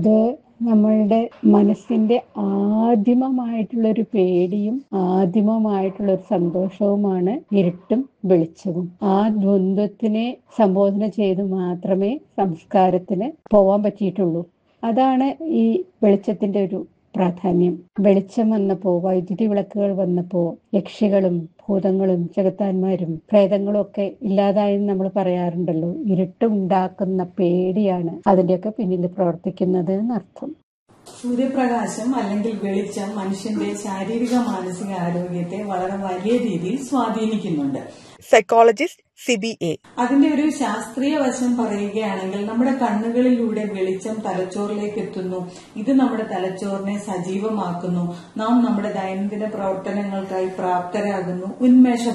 അത് നമ്മളുടെ മനസ്സിന്റെ ആദിമമായിട്ടുള്ളൊരു പേടിയും ആദിമമായിട്ടുള്ളൊരു സന്തോഷവുമാണ് ഇരുട്ടും വെളിച്ചവും ആ ദ്വന്ദ്വത്തിനെ സംബോധന ചെയ്ത് മാത്രമേ സംസ്കാരത്തിന് പോവാൻ പറ്റിയിട്ടുള്ളൂ അതാണ് ഈ വെളിച്ചത്തിന്റെ ഒരു പ്രാധാന്യം വെളിച്ചം വന്നപ്പോ വൈദ്യുതി വിളക്കുകൾ വന്നപ്പോ യക്ഷികളും ഭൂതങ്ങളും ചെകുത്താന്മാരും പ്രേതങ്ങളും ഒക്കെ ഇല്ലാതായെന്ന് നമ്മൾ പറയാറുണ്ടല്ലോ ഇരുട്ടുണ്ടാക്കുന്ന പേടിയാണ് അതിന്റെയൊക്കെ പിന്നിൽ പ്രവർത്തിക്കുന്നത് എന്നർത്ഥം സൂര്യപ്രകാശം അല്ലെങ്കിൽ വെളിച്ചം മനുഷ്യന്റെ ശാരീരിക മാനസിക ആരോഗ്യത്തെ വളരെ വലിയ രീതിയിൽ സ്വാധീനിക്കുന്നുണ്ട് സൈക്കോളജിസ്റ്റ് സിബി എ അതിന്റെ ഒരു ശാസ്ത്രീയ വശം പറയുകയാണെങ്കിൽ നമ്മുടെ കണ്ണുകളിലൂടെ വെളിച്ചം തലച്ചോറിലേക്ക് എത്തുന്നു ഇത് നമ്മുടെ തലച്ചോറിനെ സജീവമാക്കുന്നു നാം നമ്മുടെ ദൈനംദിന പ്രവർത്തനങ്ങൾക്കായി പ്രാപ്തരാകുന്നു ഉന്മേഷ